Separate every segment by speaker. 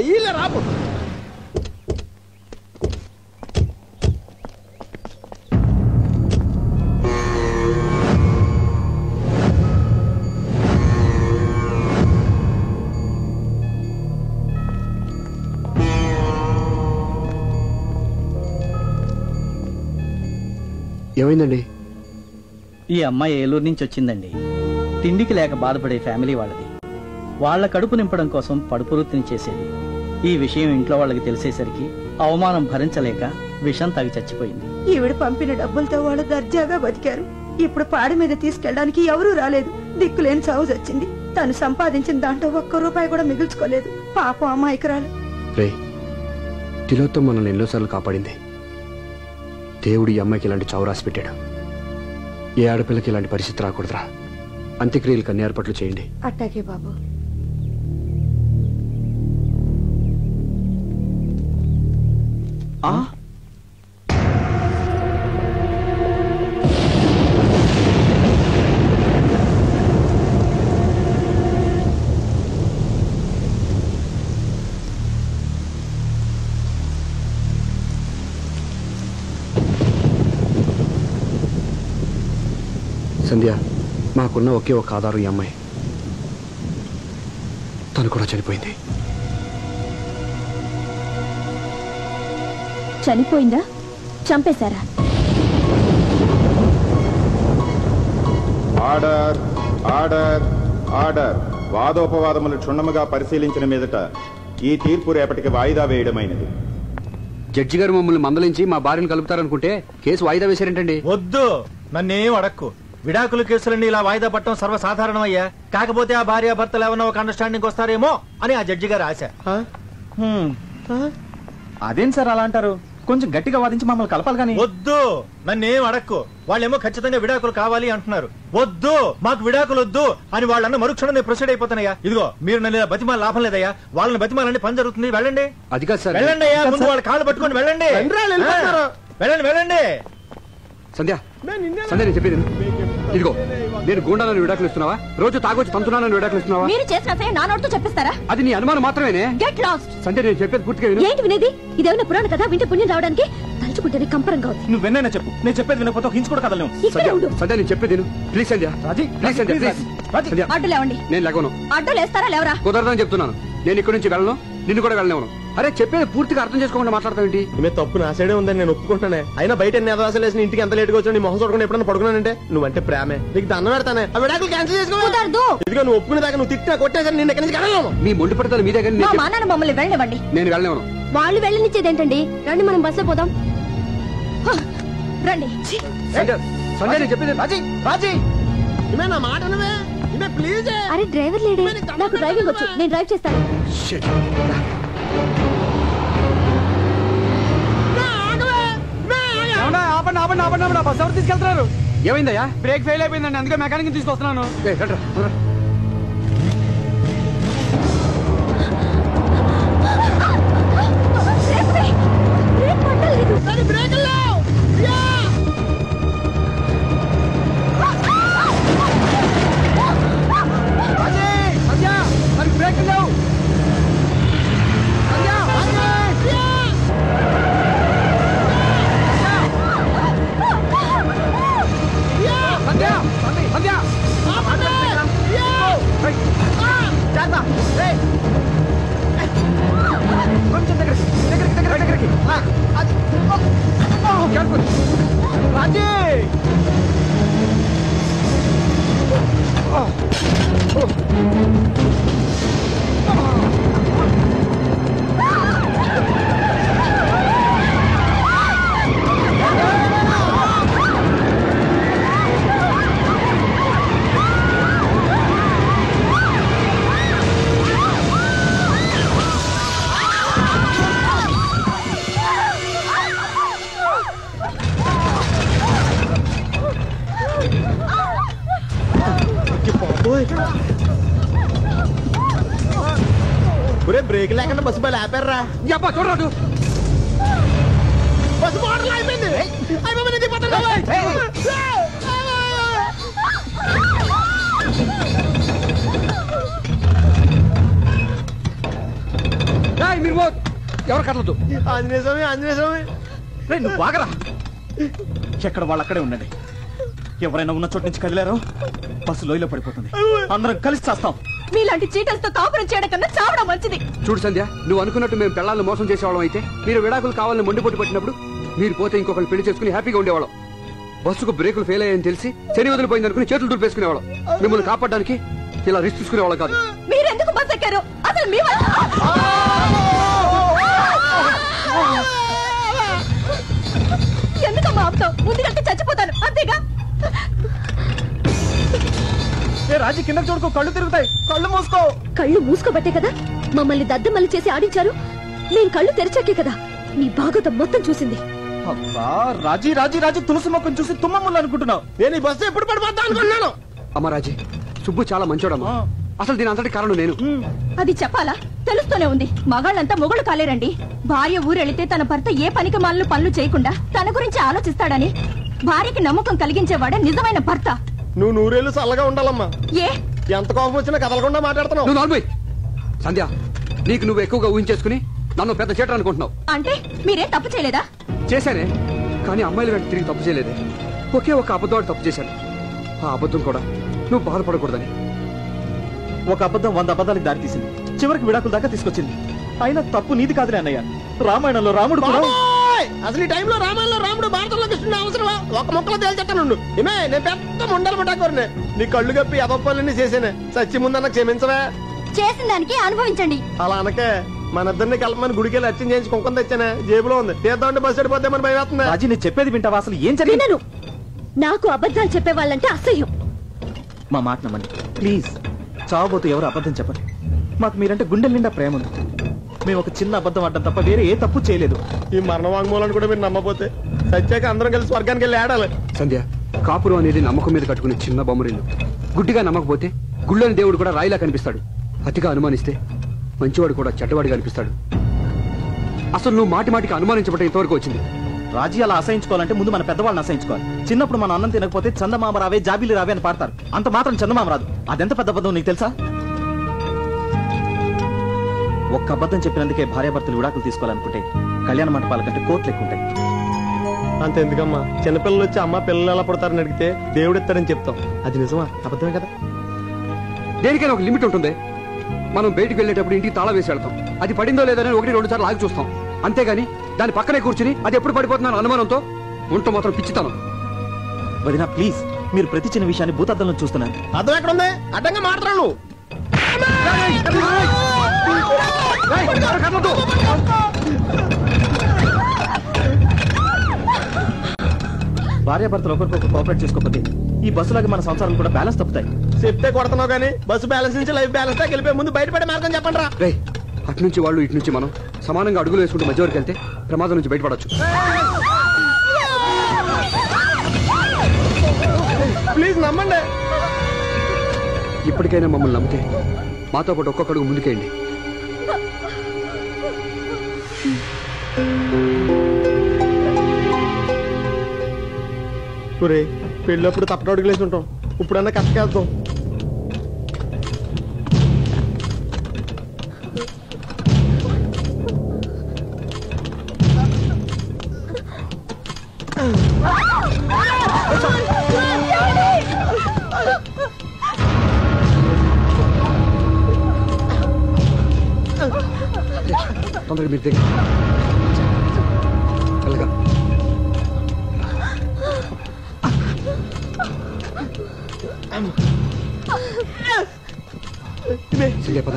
Speaker 1: ఇలా రాపు
Speaker 2: ఏమైందండి
Speaker 3: ఈ అమ్మాయి ఏలూరు నుంచి వచ్చిందండి తిండికి లేక బాధపడే ఫ్యామిలీ వాళ్ళది వాళ్ళ కడుపు నింపడం కోసం పడుపు వృత్తిని చేసేది ఈ విషయం ఇంట్లో వాళ్ళకి తెలిసేసరికి అవమానం భరించలేక విషం తాగి చచ్చిపోయింది
Speaker 4: ఈవిడ పంపిన డబ్బులతో వాళ్ళు దర్జాగా బతికారు ఇప్పుడు పాడి మీద తీసుకెళ్ళడానికి ఎవరూ రాలేదు దిక్కులేని చావు వచ్చింది తను సంపాదించిన దాంట్లో ఒక్క రూపాయి కూడా మిగుల్చుకోలేదు పాపం అమాయకురాలు
Speaker 2: రే తిలోత్తం మనల్ని ఎన్నోసార్లు కాపాడింది దేవుడు ఈ అమ్మాయికి ఇలాంటి చావు రాసి పెట్టాడు ఏ ఆడపిల్లకి ఇలాంటి పరిస్థితి రాకూడదురా అంత్యక్రియలకు అన్ని ఏర్పాట్లు చేయండి
Speaker 4: అట్టాకే బాబు
Speaker 2: సంధ్య మాకున్న ఒకే ఒక ఆధారం ఈ అమ్మాయి తను కూడా చనిపోయింది
Speaker 5: చనిపోయిందా చంపేశారా
Speaker 6: ఆర్డర్ ఆర్డర్ ఆర్డర్ వాదోపవాదములు క్షుణ్ణముగా పరిశీలించిన మీదట ఈ తీర్పు రేపటికి వాయిదా వేయడమైనది
Speaker 2: జడ్జి గారు మమ్మల్ని మందలించి మా భార్యను కలుపుతారనుకుంటే కేసు వాయిదా వేశారేంటండి
Speaker 1: వద్దు నన్నేం అడక్కు విడాకుల కేసులన్నీ ఇలా వాయిదా పట్టడం సర్వసాధారణమయ్యా కాకపోతే ఆ భార్య భర్తలు ఏమన్నా ఒక అండర్స్టాండింగ్ వస్తారేమో అని ఆ జడ్జి గారు ఆశ
Speaker 7: అదేం సార్ అలా అంటారు కొంచెం గట్టిగా వాదించి మమ్మల్ని కలపాలి కానీ
Speaker 1: వద్దు నన్నేం అడక్కు వాళ్ళేమో ఖచ్చితంగా విడాకులు కావాలి అంటున్నారు వద్దు మాకు విడాకులు వద్దు అని వాళ్ళన్న మరుక్షణం నేను ప్రొసీడ్ అయిపోతానయ్యా ఇదిగో మీరు నన్ను ఇలా బతిమాల లాభం లేదయ్యా వాళ్ళని బతిమాలని పని జరుగుతుంది వెళ్ళండి
Speaker 2: అది కాదు సార్
Speaker 1: వెళ్ళండి అయ్యా ముందు వాళ్ళ కాళ్ళు పట్టుకొని వెళ్ళండి ఆ, వెళ్ళండి వెళ్ళండి
Speaker 2: సంధ్య సంధ్య నేను చెప్పేది విను. ఇదిగో నేను గుండాలను విడాకులు ఇస్తున్నావా రోజు తాగొచ్చి తంతున్నానని విడాకులు ఇస్తున్నావా
Speaker 5: మీరు చేసిన అసహ్యం నా నోటితో చెప్పిస్తారా
Speaker 2: అది నీ అనుమానం మాత్రమేనే
Speaker 5: గెట్ లాస్ట్
Speaker 2: సంధ్య నేను చెప్పేది పూర్తిగా విను
Speaker 5: ఏంటి వినేది ఇదేమైనా పురాణ కదా వింటే పుణ్యం రావడానికి తలుచుకుంటేనే కంపరంగా ఉంది
Speaker 7: నువ్వు వెన్నైనా చెప్పు నేను చెప్పేది వినకపోతే ఒక హించ్ కూడా కదలేము
Speaker 5: ఇక్కడే
Speaker 2: సంధ్య
Speaker 5: ఉండు
Speaker 2: సంధ్య నేను చెప్పేది విను please Sandhya
Speaker 7: Raji
Speaker 2: please Sandhya
Speaker 7: please
Speaker 2: please
Speaker 7: Raji.
Speaker 2: Sandhya
Speaker 5: అడ్డు లేవండి
Speaker 2: నేను లేవను
Speaker 5: అడ్డు లేస్తారా లేవరా
Speaker 2: కుదరదని చెప్తున్నాను నేను ఇక్కడి నుంచి వెళ్ళను నిన్ను కూడా వెళ్ళనివ్వను అరే చెప్పేది పూర్తిగా అర్థం చేసుకోకుండా మాట్లాడతావేంటి
Speaker 8: ఈమె తప్పు నా సైడే ఉందని నేను ఒప్పుకుంటానే అయినా బయట ఎన్ని అదవాసాలు వేసిన ఇంటికి ఎంత లేట్గా వచ్చి నీ మొహం చూడకుండా ఎప్పుడైనా పడుకున్నానంటే నువ్వంటే ప్రేమే నీకు దండం పెడతానే ఆ విడాకులు క్యాన్సిల్ చేసుకో
Speaker 5: కుదరదు
Speaker 8: ఇదిగో నువ్వు ఒప్పుకునే దాకా నువ్వు తిట్టినా కొట్టేసరి నేను ఎక్కడి నుంచి కడగలను
Speaker 2: మీ మొండి పడతాను మీ దగ్గర
Speaker 5: మా
Speaker 2: నేను
Speaker 5: మా నాన్న మమ్మల్ని వెళ్ళనివ్వండి
Speaker 2: చెప్- నేను వెళ్ళనివ్వను
Speaker 5: వాళ్ళు వెళ్ళనిచ్చేదేంటండి రండి మనం బస్సులో పోదాం హ, రండి
Speaker 2: సంధ్య సంధ్య నేను చెప్పేది
Speaker 8: రాజీ రాజీ ఈమె నా మాట నువ్వే ఈమె ప్లీజ్
Speaker 5: అరే డ్రైవర్ లేడే నాకు డ్రైవింగ్ వచ్చు నేను డ్రైవ్ చేస్తాను
Speaker 2: Shit.
Speaker 7: ఆపండి ఆపండి ఆపండి ఆపండి బస్ ఎవరు తీసుకెళ్తున్నారు
Speaker 2: ఏమైందయ్యా
Speaker 7: బ్రేక్ ఫెయిల్ అయిపోయిందండి అందుకే మెకానిక్ తీసుకొస్తున్నాను
Speaker 2: ఏయ్, రండ్రా, రండ్రా.
Speaker 5: బ్రేక్ పట్టలేదు
Speaker 7: సంధ్య మరి బ్రేక్ లేవు సంధ్య సంధ్య కొంచెం దగ్గర దగ్గరికి దగ్గర దగ్గరికి రాజీ
Speaker 8: ఒరే బ్రేక్ లేకుండా బస్సు బయలు ఆపారా
Speaker 2: యబ్బా చూడరాదు
Speaker 8: బస్సు మోడల్ అయిపోయింది అయిపోయింది దిగిపోతాను
Speaker 2: రిమోట్ ఎవరు కదలదు
Speaker 8: ఆంజనేయ స్వామి ఆంజనేయ స్వామి
Speaker 7: రేయ్, నువ్వు బాగరా ఎక్కడ వాళ్ళు అక్కడే ఉండండి ఎవరైనా ఉన్న చోటు నుంచి కదిలారో బస్సు లోయలో పడిపోతుంది అందరం కలిసి చేస్తాం
Speaker 5: మీలాంటి చీటలతో కాపురం చేయడం కన్నా చావడం మంచిది
Speaker 2: చూడు సంధ్య నువ్వు అనుకున్నట్టు మేము పిల్లల్ని మోసం చేసేవాళ్ళం అయితే మీరు విడాకులు కావాలని మొండిపోటు పెట్టినప్పుడు మీరు పోతే ఇంకొకరిని పెళ్లి చేసుకుని హ్యాపీగా ఉండేవాళ్ళం బస్సుకు బ్రేకులు ఫెయిల్ అయ్యాయని తెలిసి శని వదిలిపోయింది అనుకుని చేతులు దులిపేసుకునేవాళ్ళం మిమ్మల్ని కాపాడడానికి ఇలా రిస్క్ తీసుకునేవాళ్ళం కాదు
Speaker 5: మీరెందుకు బస్ ఎక్కారు అసలు మీ వల్ల ఎందుకమ్మా ఆపుతావు ముందుకంటే చచ్చిపోతాను అంతేగా
Speaker 7: ఏ రాజీ కింద చూడుకో కళ్ళు తిరుగుతాయి కళ్ళు మూసుకో
Speaker 5: కళ్ళు మూసుకోబట్టే కదా మమ్మల్ని దద్దమల్లి చేసి ఆడించారు నేను కళ్ళు తెరిచాకే కదా మీ భాగవతం మొత్తం చూసింది
Speaker 7: అబ్బా రాజీ రాజీ రాజీ తులసి మొక్కను చూసి తుమ్మములు అనుకుంటున్నావు
Speaker 8: నేను ఈ బస్సు ఎప్పుడు పడిపోతా అనుకున్నాను
Speaker 2: అమ్మరాజీ సుబ్బు చాలా మంచోడమ్మా అసలు దీని అంతటి కారణం నేను
Speaker 5: అది చెప్పాలా తెలుస్తూనే ఉంది మగాళ్ళంతా మొగుడు కాలేరండి భార్య ఊరెళితే తన భర్త ఏ పనికి మాలను పనులు చేయకుండా తన గురించి ఆలోచిస్తాడని భార్యకి నమ్మకం కలిగించేవాడే నిజమైన భర్త
Speaker 8: నువ్వు నూరేళ్ళు చల్లగా ఉండాలమ్మా
Speaker 5: ఏ
Speaker 8: ఎంత కోపం వచ్చినా కదలకుండా మాట్లాడుతున్నావు
Speaker 2: నువ్వు నార్మల్ సంధ్య నీకు నువ్వు ఎక్కువగా ఊహించేసుకుని నన్ను పెద్ద చేటర్ అనుకుంటున్నావు
Speaker 5: అంటే మీరేం తప్పు చేయలేదా
Speaker 2: చేశానే కానీ అమ్మాయిల వెంట తిరిగి తప్పు చేయలేదే ఒకే ఒక అబద్ధం తప్పు చేశాను ఆ అబద్ధం కూడా నువ్వు బాధపడకూడదని
Speaker 7: ఒక అబద్ధం వంద అబద్ధాలకు దారితీసింది చివరికి విడాకుల దాకా తీసుకొచ్చింది అయినా తప్పు నీది కాదులే అన్నయ్య రామాయణంలో రాముడు కూడా
Speaker 8: బాబోయ్! అసలు ఈ టైంలో రామాయణంలో రాముడు భారతంలో కృష్ణుడు అవసరమా ఒక మొక్కలో తేల్చెట్టానుండు ఏమే నేను పెద్ద ముండలు పట్టాకోరనే నీ కళ్ళు కప్పి అదొప్పలన్నీ చేసేనే సచ్చి ముందన్న క్షమించవే
Speaker 5: చేసిన దానికి అనుభవించండి
Speaker 8: అలా అనకే మన ఇద్దరిని కలపమని గుడికి వెళ్ళి అర్చన చేయించి కుంకుమ తెచ్చానే జేబులో ఉంది తీద్దాం అంటే బస్సు వెళ్ళిపోద్దామని భయం వేస్తుంది
Speaker 7: రాజీ నేను చెప్పేది వింటావా అసలు ఏం జరిగింది
Speaker 5: వినను నాకు అబద్ధాలు చెప్పే వాళ్ళంటే అసహ్యం
Speaker 7: మా మాట నమ్మండి ప్లీజ్ చావబోతు ఎవరు అబద్ధం చెప్పండి మాకు మీరంటే గుండెల నిండా ప్రేమ ఉంది మేము ఒక చిన్న అబద్ధం ఆడడం తప్ప వేరే ఏ తప్పు చేయలేదు
Speaker 8: ఈ మరణ వాంగ్మూలాన్ని కూడా మీరు నమ్మపోతే సత్యాక అందరం కలిసి స్వర్గానికి వెళ్ళి ఆడాలి
Speaker 2: సంధ్య కాపురం అనేది నమ్మకం మీద కట్టుకునే చిన్న బొమ్మరిల్లు గుడ్డిగా నమ్మకపోతే గుళ్ళోని దేవుడు కూడా రాయిలా కనిపిస్తాడు అతిగా అనుమానిస్తే మంచివాడు కూడా చెడ్డవాడిగా అనిపిస్తాడు అసలు నువ్వు మాటి మాటికి అనుమానించబట్టే ఇంతవరకు వచ్చింది
Speaker 7: రాజీ అలా అసహించుకోవాలంటే ముందు మన పెద్దవాళ్ళని అసహించుకోవాలి చిన్నప్పుడు మన అన్నం తినకపోతే చందమామ రావే జాబీలు రావే అని పాడతారు అంత మాత్రం చందమామ రాదు అదెంత పెద్ద అబద్ధం నీకు తెలుసా ఒక్క అబద్ధం చెప్పినందుకే భార్యాభర్తలు విడాకులు తీసుకోవాలనుకుంటే కళ్యాణ మంటపాల కంటే కోట్లు ఎక్కువ ఉంటాయి
Speaker 8: అంత ఎందుకమ్మా చిన్నపిల్లలు వచ్చి అమ్మ పిల్లలు ఎలా పుడతారని అడిగితే దేవుడు ఇస్తారని చెప్తాం అది నిజమా అబద్ధమే కదా
Speaker 2: దేనికైనా ఒక లిమిట్ ఉంటుంది మనం బయటికి వెళ్ళేటప్పుడు ఇంటికి తాళం వేసి వెళ్తాం అది పడిందో లేదని ఒకటి రెండు సార్లు ఆగి చూస్తాం అంతేగాని దాని పక్కనే కూర్చుని అది ఎప్పుడు పడిపోతున్నాను అనుమానంతో ఉంటూ మాత్రం పిచ్చితాను
Speaker 7: వదినా ప్లీజ్ మీరు ప్రతి చిన్న విషయాన్ని భూతద్దంలో చూస్తున్నారు
Speaker 8: అర్థం ఎక్కడ ఉంది అడ్డంగా మాట్లాడు నువ్వు
Speaker 7: భార్యాభర్తలు ఒకరికొకరు కోఆపరేట్ చేసుకోకపోతే ఈ బస్సులాగా మన సంసారాలు కూడా బ్యాలెన్స్ తప్పుతాయి
Speaker 8: చెప్తే కొడుతున్నావు కానీ బస్సు బ్యాలెన్స్ నుంచి లైఫ్ బ్యాలెన్స్ దాకా వెళ్ళిపోయి ముందు బయటపడే మార్గం చెప్పండి రా
Speaker 2: రే అటు నుంచి వాళ్ళు ఇటు నుంచి మనం సమానంగా అడుగులు వేసుకుంటూ మధ్య వరకు వెళ్తే ప్రమాదం నుంచి బయటపడచ్చు
Speaker 8: ప్లీజ్ నమ్మండి
Speaker 2: ఇప్పటికైనా మమ్మల్ని నమ్మితే మాతో పాటు ఒక్కొక్క అడుగు ముందుకేయండి
Speaker 8: ఒరే పెళ్ళప్పుడు తప్పట అడుగులేసి ఉంటాం ఇప్పుడన్నా కష్టకెళ్తాం
Speaker 2: తొందరగా మీరు దగ్గర వెళ్ళగా సంధ్య పద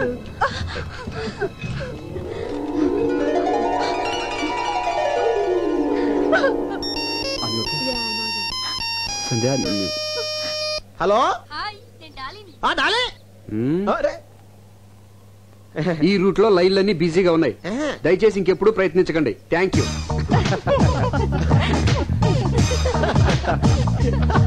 Speaker 2: సంధ్య నీ-
Speaker 8: హలో ఆ డాలీ
Speaker 2: మ్మ్.
Speaker 8: అరే
Speaker 2: ఈ రూట్ లో లైన్లన్నీ బిజీగా ఉన్నాయి
Speaker 8: ఆహా.
Speaker 2: దయచేసి ఇంకెప్పుడు ప్రయత్నించకండి థ్యాంక్ యూ